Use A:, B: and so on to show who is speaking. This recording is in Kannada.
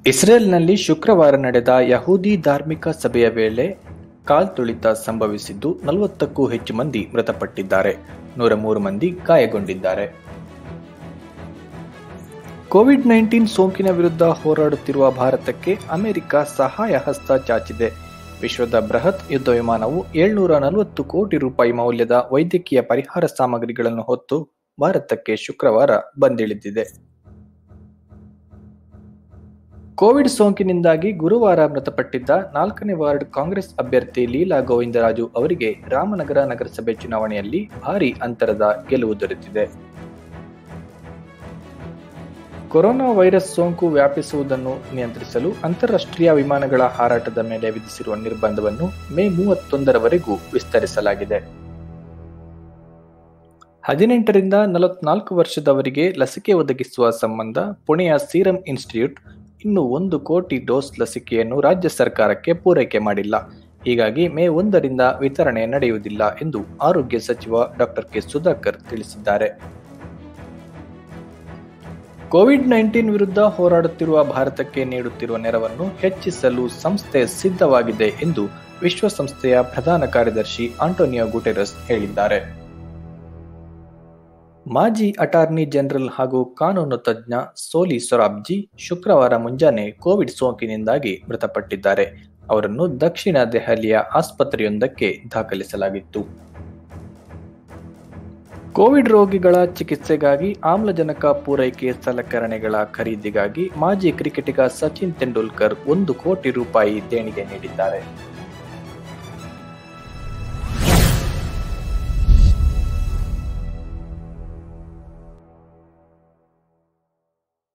A: ಇಸ್ರೇಲ್ನಲ್ಲಿ ಶುಕ್ರವಾರ ನಡೆದ ಯಹೂದಿ ಧಾರ್ಮಿಕ ಸಭೆಯ ವೇಳೆ ಕಾಲ್ತುಳಿತ ಸಂಭವಿಸಿದ್ದು ನಲವತ್ತಕ್ಕೂ ಹೆಚ್ಚು ಮಂದಿ ಮೃತಪಟ್ಟಿದ್ದಾರೆ ನೂರ ಮೂರು ಮಂದಿ ಗಾಯಗೊಂಡಿದ್ದಾರೆ ಕೋವಿಡ್ ನೈನ್ಟೀನ್ ಸೋಂಕಿನ ವಿರುದ್ಧ ಹೋರಾಡುತ್ತಿರುವ ಭಾರತಕ್ಕೆ ಅಮೆರಿಕ ಸಹಾಯ ಹಸ್ತ ಚಾಚಿದೆ ವಿಶ್ವದ ಬೃಹತ್ ಯುದ್ಧ ವಿಮಾನವು ಏಳ್ನೂರ ನಲವತ್ತು ಕೋಟಿ ರೂಪಾಯಿ ಮೌಲ್ಯದ ವೈದ್ಯಕೀಯ ಪರಿಹಾರ ಸಾಮಗ್ರಿಗಳನ್ನು ಹೊತ್ತು ಭಾರತಕ್ಕೆ ಶುಕ್ರವಾರ ಬಂದಿಳಿದಿದೆ ಕೋವಿಡ್ ಸೋಂಕಿನಿಂದಾಗಿ ಗುರುವಾರ ಮೃತಪಟ್ಟಿದ್ದ ನಾಲ್ಕನೇ ವಾರ್ಡ್ ಕಾಂಗ್ರೆಸ್ ಅಭ್ಯರ್ಥಿ ಲೀಲಾ ಗೋವಿಂದರಾಜು ಅವರಿಗೆ ರಾಮನಗರ ನಗರಸಭೆ ಚುನಾವಣೆಯಲ್ಲಿ ಭಾರಿ ಅಂತರದ ಗೆಲುವು ದೊರೆತಿದೆ ಕೊರೋನಾ ವೈರಸ್ ಸೋಂಕು ವ್ಯಾಪಿಸುವುದನ್ನು ನಿಯಂತ್ರಿಸಲು ಅಂತಾರಾಷ್ಟ್ರೀಯ ವಿಮಾನಗಳ ಹಾರಾಟದ ಮೇಲೆ ವಿಧಿಸಿರುವ ನಿರ್ಬಂಧವನ್ನು ಮೇ ಮೂವತ್ತೊಂದರವರೆಗೂ ವಿಸ್ತರಿಸಲಾಗಿದೆ ಹದಿನೆಂಟರಿಂದ ನಲವತ್ನಾಲ್ಕು ವರ್ಷದವರಿಗೆ ಲಸಿಕೆ ಒದಗಿಸುವ ಸಂಬಂಧ ಪುಣೆಯ ಸೀರಂ ಇನ್ಸ್ಟಿಟ್ಯೂಟ್ ಇನ್ನು ಒಂದು ಕೋಟಿ ಡೋಸ್ ಲಸಿಕೆಯನ್ನು ರಾಜ್ಯ ಸರ್ಕಾರಕ್ಕೆ ಪೂರೈಕೆ ಮಾಡಿಲ್ಲ ಹೀಗಾಗಿ ಮೇ ಒಂದರಿಂದ ವಿತರಣೆ ನಡೆಯುವುದಿಲ್ಲ ಎಂದು ಆರೋಗ್ಯ ಸಚಿವ ಡಾಕ್ಟರ್ ಕೆ ಸುಧಾಕರ್ ತಿಳಿಸಿದ್ದಾರೆ ಕೋವಿಡ್ ನೈನ್ಟೀನ್ ವಿರುದ್ಧ ಹೋರಾಡುತ್ತಿರುವ ಭಾರತಕ್ಕೆ ನೀಡುತ್ತಿರುವ ನೆರವನ್ನು ಹೆಚ್ಚಿಸಲು ಸಂಸ್ಥೆ ಸಿದ್ಧವಾಗಿದೆ ಎಂದು ವಿಶ್ವಸಂಸ್ಥೆಯ ಪ್ರಧಾನ ಕಾರ್ಯದರ್ಶಿ ಆಂಟೋನಿಯೋ ಗುಟೆರಸ್ ಹೇಳಿದ್ದಾರೆ ಮಾಜಿ ಅಟಾರ್ನಿ ಜನರಲ್ ಹಾಗೂ ಕಾನೂನು ತಜ್ಞ ಸೋಲಿ ಸೊರಾಬ್ಜಿ ಶುಕ್ರವಾರ ಮುಂಜಾನೆ ಕೋವಿಡ್ ಸೋಂಕಿನಿಂದಾಗಿ ಮೃತಪಟ್ಟಿದ್ದಾರೆ ಅವರನ್ನು ದಕ್ಷಿಣ ದೆಹಲಿಯ ಆಸ್ಪತ್ರೆಯೊಂದಕ್ಕೆ ದಾಖಲಿಸಲಾಗಿತ್ತು ಕೋವಿಡ್ ರೋಗಿಗಳ ಚಿಕಿತ್ಸೆಗಾಗಿ ಆಮ್ಲಜನಕ ಪೂರೈಕೆ ಸಲಕರಣೆಗಳ ಖರೀದಿಗಾಗಿ ಮಾಜಿ ಕ್ರಿಕೆಟಿಗ ಸಚಿನ್ ತೆಂಡೂಲ್ಕರ್ ಒಂದು ಕೋಟಿ ರೂಪಾಯಿ ದೇಣಿಗೆ ನೀಡಿದ್ದಾರೆ